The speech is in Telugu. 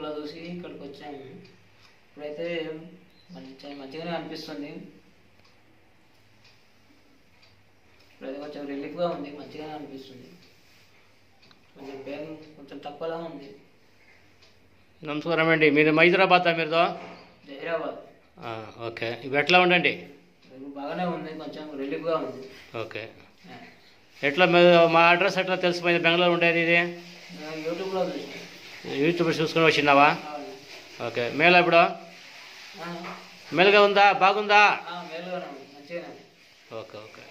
యూట్యూబ్లో చూసి ఇక్కడికి వచ్చాము ఇప్పుడైతే మంచి మంచిగానే అనిపిస్తుంది ఇప్పుడైతే కొంచెం రిలీఫ్గా ఉంది మంచిగానే అనిపిస్తుంది కొంచెం పెయిన్ కొంచెం తక్కువలా ఉంది నమస్కారం అండి మీరు హైదరాబాద్ మీరుదో హైదరాబాద్ ఆ, ఓకే ఇవి ఎట్లా ఉండండి ఇప్పుడు బాగానే ఉంది కొంచెం రిలీఫ్గా ఉంది ఓకే ఆ, ఎట్లా మీ- మా అడ్రస్ ఎట్లా తెలిసిపోయింది బెంగళూరు ఉండేది ఇది నేను యూట్యూబ్లో చూసాను యూట్యూబ్ చూసుకొని వచ్చినావా అవును. ఓకే మేళ ఇప్పుడు ఆ, మేలుగా ఉందా బాగుందా ఆ, మేలుగానే ఉంది మంచిగానే ఉంది ఓకే ఓకే